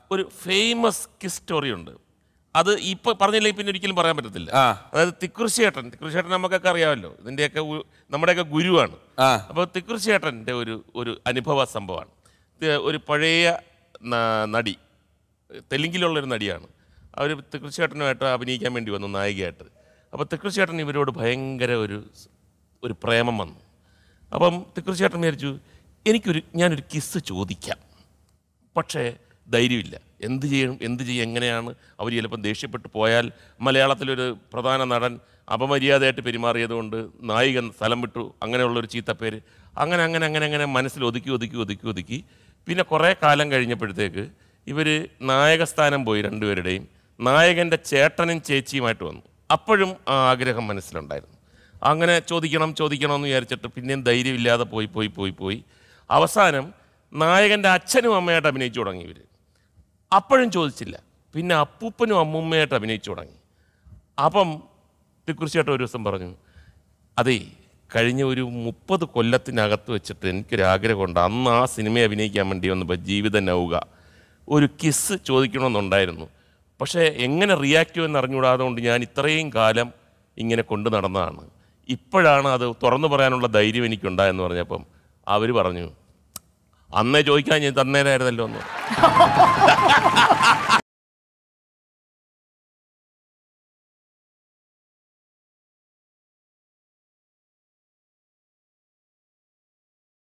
ഒരു famous kiss story ഉണ്ട് അത് ഇപ്പൊ പറഞ്ഞില്ലെങ്കിൽ പിന്നെ ഒരിക്കലും പറയാൻ പറ്റത്തില്ല ആ. അതായത് തിക്കുറിശേട്ടൻ തിക്കുറിശേട്ടൻ നമുക്കൊക്കെ അറിയാമല്ലോ ഇതിന്റെയൊക്കെ ഉ- നമ്മുടെയൊക്കെ ഗുരുവാണ് ആ. അപ്പോൾ തിക്കുറിശേട്ടൻ്റെ ഒരു ഒരു അനുഭവ സംഭവമാണ് ഇത് ഒരു പഴയ ന- നടി തെലുങ്കിലുള്ളൊരു നടിയാണ് അവർ തിക്കുറിശേട്ടനുമായിട്ട് അഭിനയിക്കാൻ വേണ്ടി വന്നു നായികയായിട്ട് അപ്പോൾ തിക്കുറിശേട്ടൻ ഇവരോട് ഭയങ്കര ഒരു സ്- ഒരു പ്രേമം വന്നു അപ്പം തിക്കുറിശേട്ടൻ വിചാരിച്ചു എനിക്കൊരു ഞാനൊരു കിസ് ചോദിക്കാം പക്ഷേ ധൈര്യമില്ല എന്ത് ചെയ്യണം എന്ത് ചെയ്യും എങ്ങനെയാണ് അവർ ചിലപ്പം ദേഷ്യപ്പെട്ട് പോയാൽ മലയാളത്തിലൊരു പ്രധാന നടൻ അപമര്യാദയായിട്ട് പെരുമാറിയതുകൊണ്ട് നായികൻ സ്ഥലം വിട്ടു അങ്ങനെയുള്ളൊരു ചീത്തപ്പേര് അങ്ങനെ അങ്ങനെ അങ്ങനെ അങ്ങനെ മനസ്സിൽ ഒതുക്കി ഒതുക്കി ഒതുക്കി ഒതുക്കി പിന്നെ കുറേ കാലം കഴിഞ്ഞപ്പോഴത്തേക്ക് ഇവർ നായകസ്ഥാനം പോയി രണ്ടുപേരുടെയും നായകൻ്റെ ചേട്ടനും ചേച്ചിയുമായിട്ട് വന്നു അപ്പോഴും ആ ആഗ്രഹം മനസ്സിലുണ്ടായിരുന്നു അങ്ങനെ ചോദിക്കണം ചോദിക്കണം എന്ന് വിചാരിച്ചിട്ട് പിന്നെയും ധൈര്യമില്ലാതെ പോയി പോയി പോയി പോയി അവസാനം നായകൻ്റെ അച്ഛനും അമ്മയായിട്ട് അഭിനയിച്ചു തുടങ്ങി ഇവർ അപ്പോഴും ചോദിച്ചില്ല പിന്നെ അപ്പൂപ്പനും അമ്മൂമ്മയായിട്ട് അഭിനയിച്ചു തുടങ്ങി അപ്പം തിക്കുറിച്ചായിട്ട് ഒരു ദിവസം പറഞ്ഞു അതേ കഴിഞ്ഞ ഒരു മുപ്പത് കൊല്ലത്തിനകത്ത് വെച്ചിട്ട് എനിക്കൊരാഗ്രഹമുണ്ട് അന്ന് ആ സിനിമ അഭിനയിക്കാൻ വേണ്ടി വന്നപ്പോൾ ജീവിത നൗക ഒരു കിസ് ചോദിക്കണമെന്നുണ്ടായിരുന്നു പക്ഷേ എങ്ങനെ റിയാക്ട് ചെയ്യുമെന്ന് അറിഞ്ഞുകൂടാതെ കൊണ്ട് ഞാൻ ഇത്രയും കാലം ഇങ്ങനെ കൊണ്ടു നടന്നതാണ് ഇപ്പോഴാണ് അത് തുറന്നു പറയാനുള്ള ധൈര്യം എനിക്കുണ്ടായെന്ന് പറഞ്ഞപ്പം അവർ പറഞ്ഞു അന്നേ ചോദിക്കാൻ ഞാൻ തന്നേരായിരുന്നല്ലോ എന്ന്